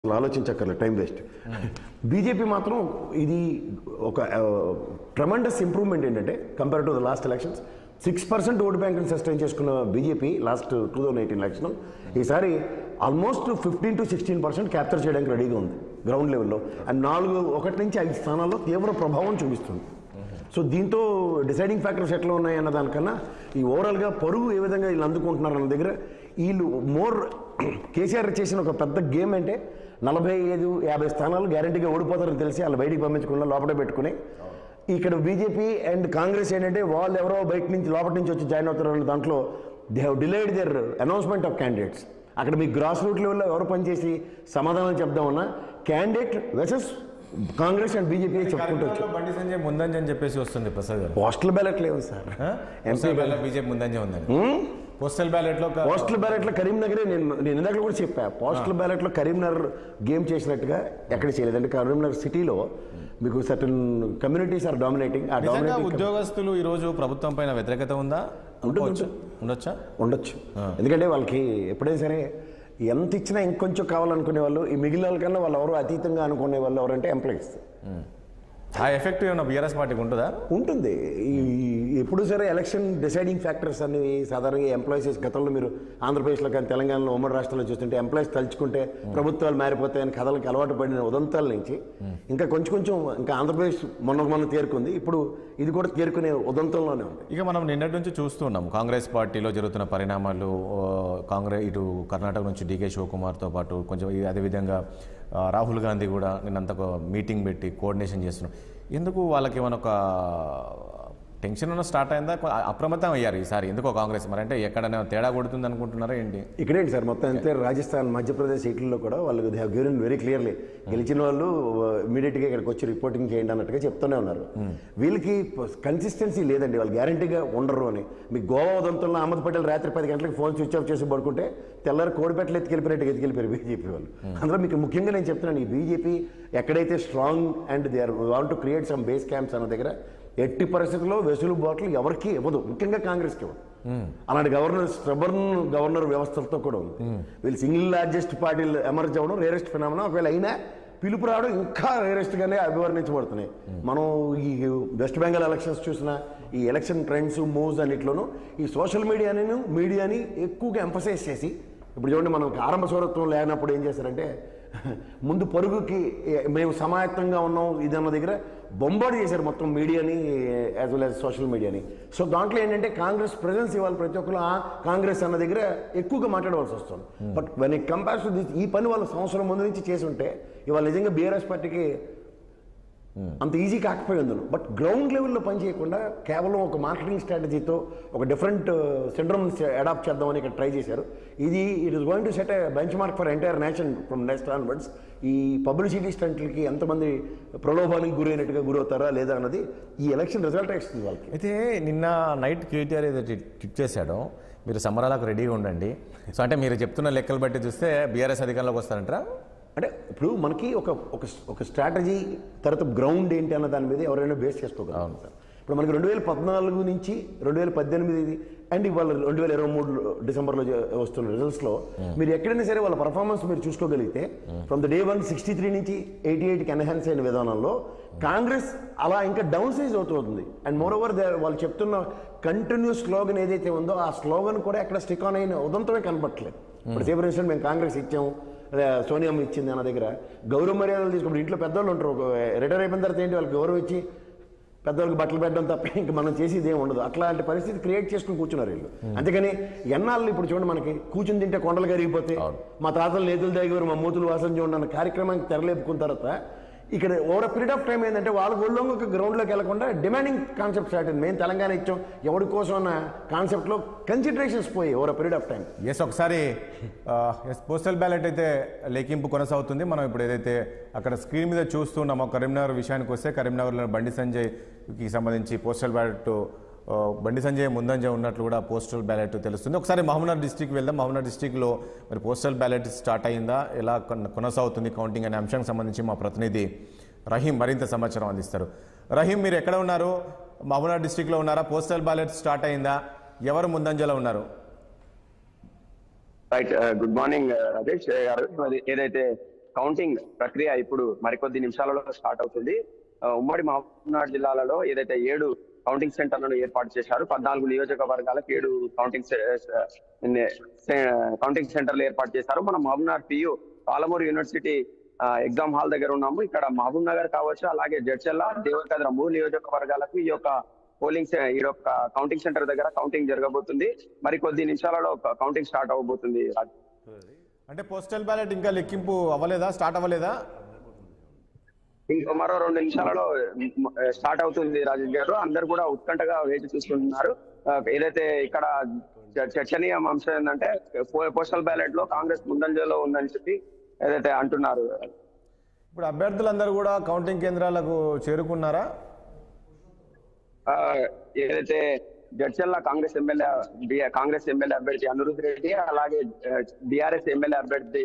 అసలు ఆలోచించక్కర్లేదు time waste BJP మాత్రం ఇది ఒక ట్రమండస్ ఇంప్రూవ్మెంట్ ఏంటంటే compare to the last elections six percent vote బ్యాంకుని సస్టైన్ చేసుకున్న BJP last two thousand eighteen election ఈసారి almost fifteen to sixteen percent capture చేయడానికి రెడీగా ఉంది గ్రౌండ్ లెవెల్లో అండ్ నాలుగు ఒకటి నుంచి ఐదు స్థానాల్లో తీవ్ర ప్రభావం చూపిస్తుంది సో దీంతో డిసైడింగ్ ఫ్యాక్టర్స్ ఎట్లా ఉన్నాయి అన్న దానికన్నా ఈ ఓవరాల్గా పరుగు ఏ విధంగా వీళ్ళు అందుకుంటున్నారు అన్న దగ్గర వీళ్ళు మోర్ కేసీఆర్ చేసిన ఒక పెద్ద గేమ్ అంటే నలభై ఐదు యాభై స్థానాలు గ్యారంటీగా ఓడిపోతారని తెలిసి వాళ్ళు బయటికి పంపించకుండా లోపల పెట్టుకుని ఇక్కడ బీజేపీ అండ్ కాంగ్రెస్ ఏంటంటే వాళ్ళు ఎవరో బయట నుంచి లోపల నుంచి వచ్చి జాయిన్ అవుతారు అనే దాంట్లో they have delayed their announcement of candidates అక్కడ మీ గ్రాస్ రూట్ లెవెల్లో ఎవరు పనిచేసి సమాధానం చెప్దామన్నా candidate versus Congress and BJP చెప్పుకుంటూ వచ్చారు కరీంనగర్లో బండి సంజయ్ ముందంజ అని చెప్పేసి వస్తుంది ప్రసాద్ గారు పోస్టల్ బ్యాలెట్ లేవు సార్ పోస్టల్ బ్యాలెట్ బీజేపీ ముందంజ ఉందని పోస్టల్ బ్యాలెట్ లో ఒక- పోస్టల్ బ్యాలెట్లో కరీంనగరే నేను నేను ఇందాక కూడా చెప్పా పోస్టల్ బ్యాలెట్లో కరీంనగర్ గేమ్ చేసినట్టుగా ఎక్కడ చేయలేదు అంటే కరీంనగర్ సిటీలో మీకు సర్టన్ కమ్యూనిటీస్ ఆర్ డామినేటింగ్ ఆ నిజంగా డామినేటింగ్ ఉద్యోగస్తులు ఈ రోజు ప్రభుత్వం పైన వ్యతిరేకత ఉందా ఉంటుంది, ఉండొచ్చా ఉండొచ్చు ఎందుకంటే వాళ్ళకి ఎప్పుడైనా సరే ఎంత ఇచ్చినా ఇంకొంచెం కావాలనుకునే వాళ్ళు ఈ మిగిలిన వాళ్ళకన్నా వాళ్ళు ఎవరు అతీతంగా అనుకునే వాళ్ళు ఎవరంటే ఎంప్లాయీస్ ఆ ఎఫెక్ట్ ఏమన్నా బీఆర్ఎస్ పార్టీకి ఉంటుందా ఉంటుంది ఈ ఈ- ఎప్పుడు సరే ఎలక్షన్ డిసైడింగ్ ఫ్యాక్టర్స్ అనేవి సాధారణంగా ఎంప్లాయీస్ గతంలో మీరు ఆంధ్రప్రదేశ్లో కానీ తెలంగాణలో ఉమ్మడి రాష్ట్రంలో చూస్తుంటే ఎంప్లాయీస్ తలుచుకుంటే ప్రభుత్వాలు మారిపోతాయని కథలకు అలవాటు పడిన ఉదంతాల నుంచి ఇంకా కొంచెం కొంచెం ఇంకా ఆంధ్రప్రదేశ్ మొన్న మొన్న తేరుకుంది ఇప్పుడు ఇది కూడా తేరుకునే ఉదంతంలోనే ఉంది ఇక మనం నిన్నటి నుంచి చూస్తున్నాం కాంగ్రెస్ పార్టీలో జరుగుతున్న పరిణామాలు ఓ, కాంగ్రెస్ ఇటు కర్ణాటక నుంచి డీకే శివకుమార్తో పాటు కొంచెం ఈ- అదేవిధంగా ఆ, రాహుల్ గాంధీ కూడా నిన్నంత ఒక మీటింగ్ పెట్టి కోఆర్డినేషన్ చేస్తున్నాం ఎందుకు వాళ్ళకి ఏమైనా ఒక టెన్షన్ ఉన్న స్టార్ట్ అయిందా కొ- అప్రమత్తం అయ్యారు ఈసారి ఎందుకో కాంగ్రెస్ మరి అంటే ఎక్కడైనా తేడా కొడుతుంది అనుకుంటున్నారా ఏంటి ఇక్కడేంటి సార్ మొత్తం అంతే రాజస్థాన్ మధ్యప్రదేశ్ సీట్లలో కూడా వాళ్ళు they have given very clearly గెలిచిన వాళ్ళు ఇమీడియట్గా ఇక్కడికి వచ్చి రిపోర్టింగ్ చేయండి అన్నట్టుగా చెప్తూనే ఉన్నారు వీళ్ళకి కన్సిస్టెన్సీ లేదండి వాళ్ళు గ్యారంటీగా ఉండరు అని మీకు గోవా ఉదంతంలో అహ్మద్ పటేల్ రాత్రి పది గంటలకు ఫోన్ స్విచ్ ఆఫ్ చేసి పడుకుంటే తెల్లారి కోడిపెట్టలు ఎత్తుకెళ్ళిపోయినట్టుగా ఎత్తుకెళ్ళిపోయారు బీజేపీ వాళ్ళు అందులో మీకు ముఖ్యంగా నేను చెప్తున్నాను ఈ బీజేపీ ఎక్కడైతే strong and they are want to create some base camps అన్న దగ్గర ఎట్టి పరిస్థితుల్లో వెసులుబాట్లు ఎవరికి ఇవ్వదు ముఖ్యంగా కాంగ్రెస్కి ఇవ్వదు అలాంటి గవర్నర్ స్ట్రబర్న్ గవర్నర్ వ్యవస్థలతో కూడా ఉంది వీళ్ళు సింగిల్ లార్జెస్ట్ పార్టీలు ఎమర్జ్ అవ్వడం రేరెస్ట్ ఫినామినా ఒకవేళ అయినా పిలుపు రావడం ఇంకా రేరెస్ట్గానే అభివర్ణించబడుతున్నాయి మనం ఈ వెస్ట్ బెంగాల్ ఎలక్షన్స్ చూసిన ఈ ఎలక్షన్ ట్రెండ్స్ మూవ్స్ అన్నిట్లోనూ ఈ సోషల్ మీడియాని మీడియాని ఎక్కువగా ఎంఫసైజ్ చేసి ఇప్పుడు చూడండి మనం ఆరంభ సౌరత్వం లేనప్పుడు ఏం చేశారంటే ముందు పరుగుకి ఏ- మేము సమాయత్తంగా ఉన్నాం ఇది అన్న దగ్గర బొంబాడు చేశారు మొత్తం మీడియాని యాజ్ వెల్ యాజ్ సోషల్ మీడియాని సో దాంట్లో ఏంటంటే కాంగ్రెస్ ప్రెజెన్స్ ఇవ్వాలి ప్రతి ఒక్కరు ఆ కాంగ్రెస్ అన్న దగ్గర ఎక్కువగా మాట్లాడవలసి వస్తుంది but when it compares to this ఈ పని వాళ్ళు సంవత్సరం ముందు నుంచి చేసి ఉంటే ఇవాళ నిజంగా బీఆర్ఎస్ పార్టీకి అంత ఈజీ కాకపోయి ఉందను బట్ గ్రౌండ్ లెవెల్లో పని చేయకుండా కేవలం ఒక మార్కెటింగ్ స్ట్రాటజీతో ఒక డిఫరెంట్ సిండ్రమ్ అడాప్ట్ చేద్దామని ఇక్కడ ట్రై చేశారు ఇది it is going to set benchmark for entire nation from next onwards ఈ పబ్లిసిటీ స్టంట్లకి ఎంతమంది ప్రలోభానికి గురైనట్టుగా గురవుతారా లేదా అన్నది ఈ ఎలక్షన్ రిజల్ట్ ఇస్తుంది వాళ్ళకి అయితే నిన్న నైట్ కేటీఆర్ ఏదైతే ట్విట్ చేశాడో మీరు సమరాలకు రెడీగా ఉండండి సో అంటే మీరు చెప్తున్న లెక్కలు బట్టి చూస్తే బీఆర్ఎస్ అధికారంలోకి వస్తారంటారా అంటే ఇప్పుడు మనకి ఒక ఒక ఒక స్ట్రాటజీ తర్వాత గ్రౌండ్ ఏంటి అన్న దాని మీద ఎవరైనా బేస్ చేసుకోగలరు సార్ ఇప్పుడు మనకి రెండు వేల పద్నాలుగు నుంచి రెండు వేల పద్దెనిమిది అండ్ ఇవాళ రెండు వేల ఇరవై మూడు డిసెంబర్లో జ- వస్తున్న రిజల్ట్స్లో మీరు ఎక్కడైనా సరే వాళ్ళ పర్ఫార్మెన్స్ మీరు చూసుకోగలిగితే from the day one sixty three నుంచి ఎయిటీ ఎయిట్కి ఎన్హాన్స్ అయిన విధానంలో కాంగ్రెస్ అలా ఇంకా డౌన్ సైజ్ అవుతుంది అండ్ మోర్ ఓవర్ వాళ్ళు చెప్తున్న కంటిన్యూస్ స్లోగన్ ఏదైతే ఉందో ఆ స్లోగన్ కూడా ఎక్కడ స్టిక్ ఆన్ అయిన ఉదంతమే కనపట్లేదు ఇప్పుడు సేఫ్ ఇన్స్టెంట్ మేము కాంగ్రెస్ ఇచ్చాము అదే సోనియమ్మ ఇచ్చింది అన్న దగ్గర గౌరవ మర్యాదలు తీసుకుని ఇంట్లో పెద్దవాళ్ళు ఉంటారు ఒక రిటైర్ అయిపోయిన తర్వాత ఏంటి వాళ్ళకి గౌరవం ఇచ్చి పెద్దవాళ్ళకి బట్టలు పెట్టడం తప్ప ఇంకా మనం చేసేది ఏమి ఉండదు అట్లాంటి పరిస్థితి క్రియేట్ చేసుకుని కూర్చున్నారు వీళ్ళు అంతేగాని ఎన్నాళ్ళు ఇప్పుడు చూడండి మనకి కూర్చుని తింటే కొండలు కరిగిపోతే మా తాతలు నేతులు దగ్గర మా మూతులు వాసన చూడండి అన్న కార్యక్రమానికి తెరలేపుకున్న తర్వాత ఇక్కడ ఓవర్ పీరియడ్ ఆఫ్ టైం ఏంటంటే వాళ్ళ ఒళ్ళో ఒక గ్రౌండ్లోకి వెళ్లకుండా డిమాండింగ్ కాన్సెప్ట్ స్టార్ట్ అయింది మేము తెలంగాణ ఇచ్చాం ఎవరి కోసం అన్న కాన్సెప్ట్లో కన్సిడరేషన్స్ పోయి over period of time yes ఒకసారి ఎస్ పోస్టల్ బ్యాలెట్ అయితే లెక్కింపు కొనసాగుతుంది మనం ఇప్పుడు ఏదైతే అక్కడ స్క్రీన్ మీద చూస్తున్నామో కరీంనగర్ విషయానికి వస్తే కరీంనగర్లో బండి సంజయ్కి సంబంధించి పోస్టల్ బ్యాలెట్ ఆ, బండి సంజయ్ ముందంజ ఉన్నట్లు కూడా పోస్టల్ బ్యాలెట్ తెలుస్తుంది ఒకసారి మహబూబ్నగర్ డిస్టిక్ వెళ్దాం మహబూబ్నగర్ డిస్టిక్లో మరి పోస్టల్ బ్యాలెట్ స్టార్ట్ అయిందా ఎలా కొన- కొనసాగుతుంది కౌంటింగ్ అనే అంశానికి సంబంధించి మా ప్రతినిధి రహీం మరింత సమాచారం అందిస్తారు రహీం మీరు ఎక్కడ ఉన్నారు మహబూబ్నగర్ డిస్టిక్లో ఉన్నారా పోస్టల్ బ్యాలెట్ స్టార్ట్ అయిందా ఎవరు ముందంజలో ఉన్నారు రైట్ గుడ్ మార్నింగ్ రాజేష్ గారు మరి ఏదైతే కౌంటింగ్ ప్రక్రియ ఇప్పుడు మరికొద్ది నిమిషాలలో స్టార్ట్ అవుతుంది ఆ, ఉమ్మడి మహబూబ్నగర్ జిల్లాలలో ఏదైతే ఏడు కౌంటింగ్ సెంటర్లను ఏర్పాటు చేశారు పద్నాలుగు నియోజకవర్గాలకు ఏడు కౌంటింగ్ సె- సె- సె- కౌంటింగ్ సెంటర్లు ఏర్పాటు చేశారు మనం మహబూబ్నగర్ పియు పాలమూరు యూనివర్సిటీ ఆ, ఎగ్జామ్ హాల్ దగ్గర ఉన్నాము ఇక్కడ మహబూబ్ నగర్ కావచ్చు అలాగే జడ్చల్ల దేవరకద్ర మూడు నియోజకవర్గాలకు ఈ యొక్క పోలింగ్ సె- ఈ యొక్క కౌంటింగ్ సెంటర్ దగ్గర కౌంటింగ్ జరగబోతుంది మరి కొద్ది నిమిషాలలో కౌంటింగ్ స్టార్ట్ అవబోతుంది రాజు. అంటే పోస్టల్ బ్యాలెట్ ఇంకా లెక్కింపు అవ్వలేదా స్టార్ట్ అవ్వలేదా ఇంకో మరో రెండు నిమిషాలలో మ్, స్టార్ట్ అవుతుంది రాజేష్ గారు అందరు కూడా ఉత్కంఠగా వేచి చూస్తుంటున్నారు ఆ, ఏదైతే ఇక్కడ చ- చర్చనీయ అంశం ఏంటంటే పో- పోస్టల్ బ్యాలెట్ లో కాంగ్రెస్ ముందంజలో ఉందని చెప్పి ఏదైతే అంటున్నారు ఇప్పుడు అభ్యర్థులందరూ కూడా కౌంటింగ్ కేంద్రాలకు చేరుకున్నారా ఆ, ఏదైతే జడ్చల్ల కాంగ్రెస్ ఎమ్మెల్యే కాంగ్రెస్ ఎమ్మెల్యే అభ్యర్థి అనిరుద్ రెడ్డి అలాగే బీఆర్ఎస్ ఎమ్మెల్యే అభ్యర్థి